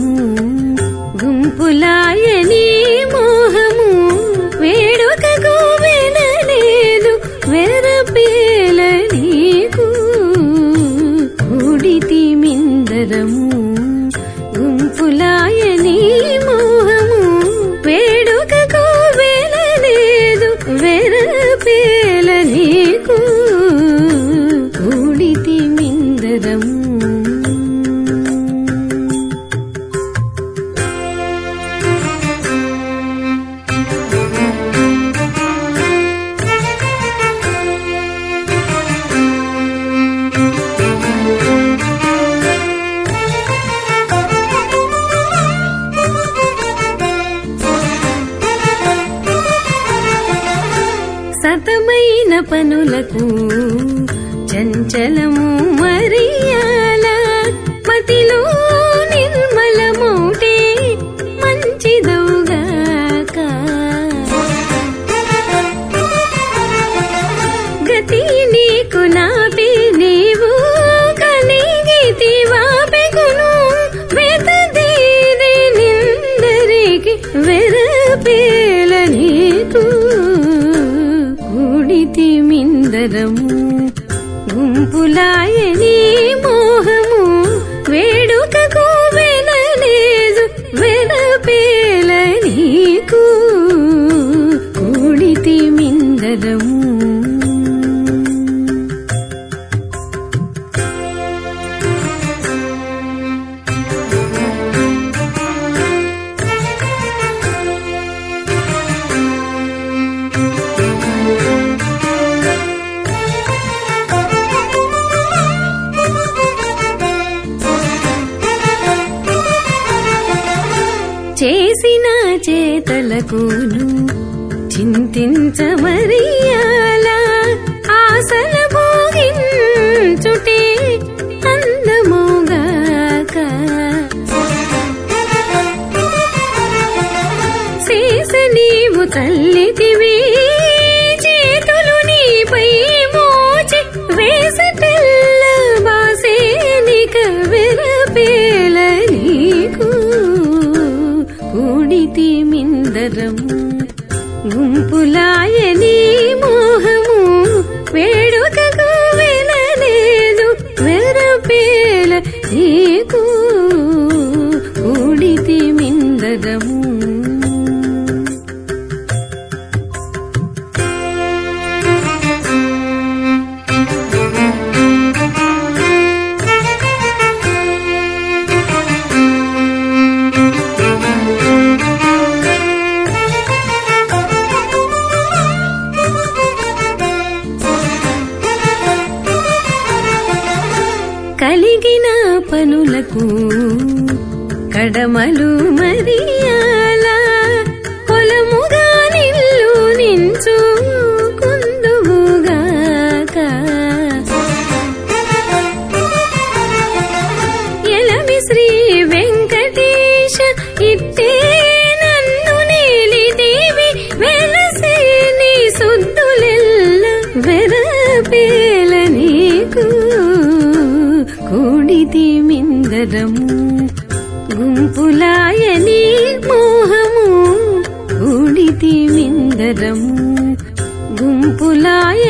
గుంపులాయని మోహము వేడుకకు వినలేదు వెరపేల నీకు కూడితి మిందరము గుంపులాయని మోహము వేడుకకు వినలేదు వెరపేల నీకు కూడితి మిందరము సతమైన పనులకు చంచలము మరియాల మతిలో నిర్మలమౌటే మంచిదవుగాక గతి నీకు నాపి నీవు కలిగితి వాపెగును వెతదీది నిందరికి వెరపేల నీకు కూడితి మిందరము గుంపులాయని మోహము వేడుకకు వెనలేదు వెనపేల నీకు కూడితి మిందరము చేసిన చేతలకును చింతించమరియాల ఆసల భోగించుటే అందముగాక శేష నీవు తల్లితివి చేతులు నీపై మోచి వేసటెల్ల బాసేనిక వెరపేల నీకు కూడితి మిందరము గుంపులాయని మోహము వేడుకకు వినలేదు వెరపేల నీకు కూడితి మిందరము కలిగిన పనులకు కడమలు మరియాల పొలముగా నిల్లు నించు కుందువుగాక ఎలమి శ్రీ వెంకటేశ ఇట్టే నన్ను నీలిదేవి వెలసేని సుద్దులెల్ల వెరపేల నీకు కూడితి మిందరము గుంపులాయని మోహము కూడితి మిందరము గుంపులాయ